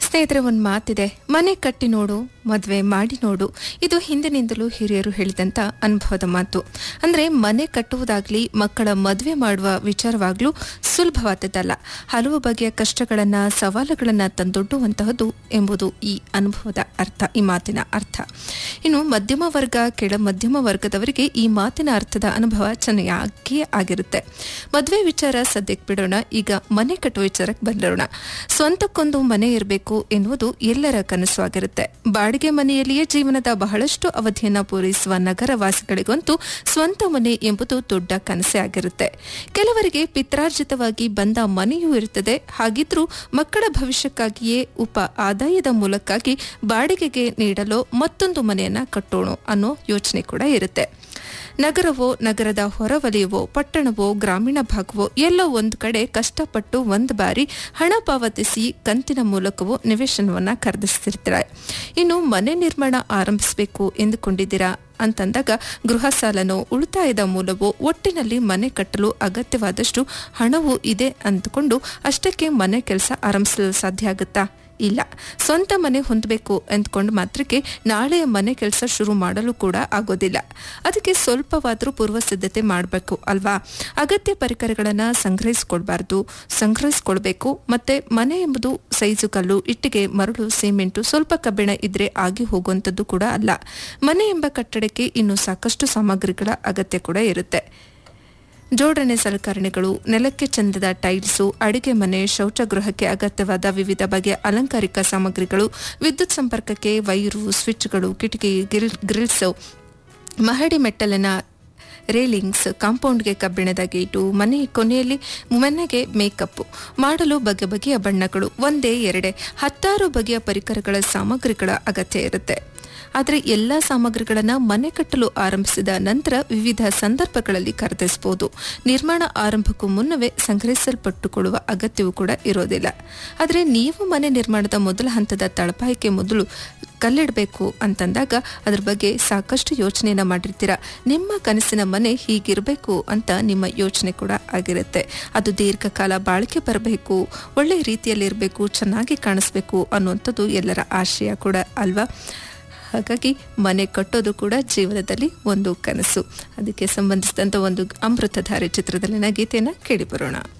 ಸ್ನೇಹಿತರೆ ಒಂದು ಮಾತಿದೆ ಮನೆ ಕಟ್ಟಿ ನೋಡು ಮದುವೆ ಮಾಡಿ ನೋಡು ಇದು ಹಿಂದಿನಿಂದಲೂ ಹಿರಿಯರು ಹೇಳಿದಂತ ಅನುಭವದ ಮಾತು ಅಂದ್ರೆ ಮನೆ ಕಟ್ಟುವುದಾಗ್ಲಿ ಮಕ್ಕಳ ಮದುವೆ ಮಾಡುವ ವಿಚಾರವಾಗ್ಲೂ ಸುಲಭವಾದದ್ದಲ್ಲ ಹಲವು ಬಗೆಯ ಕಷ್ಟಗಳನ್ನ ಸವಾಲುಗಳನ್ನ ತಂದೊಡ್ಡುವಂತಹದ್ದು ಎಂಬುದು ಈ ಅನುಭವದ ಅರ್ಥ ಈ ಮಾತಿನ ಅರ್ಥ ಇನ್ನು ಮಧ್ಯಮ ವರ್ಗ ಕೆಳ ಮಧ್ಯಮ ವರ್ಗದವರಿಗೆ ಈ ಮಾತಿನ ಅರ್ಥದ ಅನುಭವ ಚೆನ್ನಾಗಿಯೇ ಆಗಿರುತ್ತೆ ಮದುವೆ ವಿಚಾರ ಸದ್ಯಕ್ಕೆ ಬಿಡೋಣ ಈಗ ಮನೆ ಕಟ್ಟುವ ವಿಚಾರಕ್ಕೆ ಬಂದಿರೋಣ ಸ್ವಂತಕ್ಕೊಂದು ಮನೆ ಇರಬೇಕು ಎನ್ನುವುದು ಎಲ್ಲರ ಕನಸು ಆಗಿರುತ್ತೆ ಬಾಡಿಗೆ ಮನೆಯಲ್ಲಿಯೇ ಜೀವನದ ಬಹಳಷ್ಟು ಅವಧಿಯನ್ನ ಪೂರೈಸುವ ನಗರವಾಸಿಗಳಿಗಂತೂ ಸ್ವಂತ ಮನೆ ಎಂಬುದು ದೊಡ್ಡ ಕನಸೇ ಆಗಿರುತ್ತೆ ಕೆಲವರಿಗೆ ಪಿತ್ರಾರ್ಜಿತವಾಗಿ ಬಂದ ಮನೆಯೂ ಇರುತ್ತದೆ ಹಾಗಿದ್ರೂ ಮಕ್ಕಳ ಭವಿಷ್ಯಕ್ಕಾಗಿಯೇ ಉಪ ಆದಾಯದ ಮೂಲಕ್ಕಾಗಿ ಬಾಡಿಗೆಗೆ ನೀಡಲು ಮತ್ತೊಂದು ಮನೆಯನ್ನ ಕಟ್ಟೋಣ ಅನ್ನೋ ಯೋಚನೆ ಕೂಡ ಇರುತ್ತೆ ನಗರವೋ ನಗರದ ಹೊರವಲಯವೋ ಪಟ್ಟಣವೋ ಗ್ರಾಮೀಣ ಭಾಗವೋ ಎಲ್ಲೋ ಒಂದು ಕಡೆ ಕಷ್ಟಪಟ್ಟು ಒಂದು ಬಾರಿ ಹಣ ಪಾವತಿಸಿ ಕಂತಿನ ಮೂಲಕವೋ ನಿವೇಶನವನ್ನ ಖರೀದಿಸ್ತಿರ್ತಾರೆ ಇನ್ನು ಮನೆ ನಿರ್ಮಾಣ ಆರಂಭಿಸಬೇಕು ಎಂದುಕೊಂಡಿದ್ದೀರಾ ಅಂತಂದಾಗ ಗೃಹ ಸಾಲನೋ ಉಳಿತಾಯದ ಮೂಲವೋ ಒಟ್ಟಿನಲ್ಲಿ ಮನೆ ಕಟ್ಟಲು ಅಗತ್ಯವಾದಷ್ಟು ಹಣವೂ ಇದೆ ಅಂದುಕೊಂಡು ಅಷ್ಟಕ್ಕೆ ಮನೆ ಕೆಲಸ ಆರಂಭಿಸಲು ಸಾಧ್ಯ ಆಗುತ್ತಾ ಇಲ್ಲ ಸ್ವಂತ ಮನೆ ಹೊಂದಬೇಕು ಅಂದ್ಕೊಂಡು ಮಾತ್ರಕ್ಕೆ ನಾಳೆ ಮನೆ ಕೆಲಸ ಶುರು ಮಾಡಲು ಕೂಡ ಆಗೋದಿಲ್ಲ ಅದಕ್ಕೆ ಸ್ವಲ್ಪವಾದರೂ ಪೂರ್ವ ಸಿದ್ಧತೆ ಮಾಡಬೇಕು ಅಲ್ವಾ ಅಗತ್ಯ ಪರಿಕರಗಳನ್ನು ಸಂಗ್ರಹಿಸ್ಕೊಳ್ಬಾರ್ದು ಸಂಗ್ರಹಿಸ್ಕೊಳ್ಬೇಕು ಮತ್ತೆ ಮನೆ ಎಂಬುದು ಸೈಜು ಕಲ್ಲು ಇಟ್ಟಿಗೆ ಮರಳು ಸಿಮೆಂಟು ಸ್ವಲ್ಪ ಕಬ್ಬಿಣ ಇದ್ರೆ ಆಗಿ ಹೋಗುವಂಥದ್ದು ಕೂಡ ಅಲ್ಲ ಮನೆ ಎಂಬ ಕಟ್ಟಡಕ್ಕೆ ಇನ್ನು ಸಾಕಷ್ಟು ಸಾಮಗ್ರಿಗಳ ಅಗತ್ಯ ಕೂಡ ಇರುತ್ತೆ ಜೋಡಣೆ ಸಲಕರಣೆಗಳು ನೆಲಕ್ಕೆ ಚಂದದ ಟೈಲ್ಸು ಅಡಿಗೆ ಮನೆ ಶೌಚಗೃಹಕ್ಕೆ ಅಗತ್ಯವಾದ ವಿವಿಧ ಬಗೆಯ ಅಲಂಕಾರಿಕ ಸಾಮಗ್ರಿಗಳು ವಿದ್ಯುತ್ ಸಂಪರ್ಕಕ್ಕೆ ವೈರು ಸ್ವಿಚ್ಗಳು ಕಿಟಕಿ ಗ್ರಿಲ್ ಗ್ರಿಲ್ಸ್ ಮಹಡಿ ಮೆಟ್ಟಲಿನ ರೇಲಿಂಗ್ಸ್ ಕಾಂಪೌಂಡ್ಗೆ ಕಬ್ಬಿಣದ ಗೇಟು ಮನೆ ಕೊನೆಯಲ್ಲಿ ಮನೆಗೆ ಮೇಕಪ್ ಮಾಡಲು ಬಗೆ ಬಗೆಯ ಬಣ್ಣಗಳು ಒಂದೇ ಎರಡೇ ಹತ್ತಾರು ಬಗೆಯ ಪರಿಕರಗಳ ಸಾಮಗ್ರಿಗಳ ಅಗತ್ಯ ಇರುತ್ತೆ ಆದರೆ ಎಲ್ಲ ಸಾಮಗ್ರಿಗಳನ್ನು ಮನೆ ಕಟ್ಟಲು ಆರಂಭಿಸಿದ ನಂತರ ವಿವಿಧ ಸಂದರ್ಭಗಳಲ್ಲಿ ಖರೀದಿಸಬಹುದು ನಿರ್ಮಾಣ ಆರಂಭಕ್ಕೂ ಮುನ್ನವೇ ಸಂಗ್ರಹಿಸಲ್ಪಟ್ಟುಕೊಳ್ಳುವ ಅಗತ್ಯವೂ ಕೂಡ ಇರೋದಿಲ್ಲ ಆದರೆ ನೀವು ಮನೆ ನಿರ್ಮಾಣದ ಮೊದಲ ಹಂತದ ತಳಪಾಯಕ್ಕೆ ಮೊದಲು ಕಲ್ಲಿಡಬೇಕು ಅಂತಂದಾಗ ಅದ್ರ ಬಗ್ಗೆ ಸಾಕಷ್ಟು ಯೋಚನೆಯನ್ನ ಮಾಡಿರ್ತೀರ ನಿಮ್ಮ ಕನಸಿನ ಮನೆ ಹೀಗಿರಬೇಕು ಅಂತ ನಿಮ್ಮ ಯೋಚನೆ ಕೂಡ ಆಗಿರುತ್ತೆ ಅದು ದೀರ್ಘಕಾಲ ಬಾಳಿಕೆ ಬರಬೇಕು ಒಳ್ಳೆ ರೀತಿಯಲ್ಲಿರಬೇಕು ಚೆನ್ನಾಗಿ ಕಾಣಿಸ್ಬೇಕು ಅನ್ನುವಂಥದ್ದು ಎಲ್ಲರ ಆಶಯ ಕೂಡ ಅಲ್ವಾ ಹಾಗಾಗಿ ಮನೆ ಕಟ್ಟೋದು ಕೂಡ ಜೀವನದಲ್ಲಿ ಒಂದು ಕನಸು ಅದಕ್ಕೆ ಸಂಬಂಧಿಸಿದಂಥ ಒಂದು ಅಮೃತಧಾರೆ ಚಿತ್ರದಲ್ಲಿನ ಗೀತೆಯನ್ನು ಕೇಳಿ ಬರೋಣ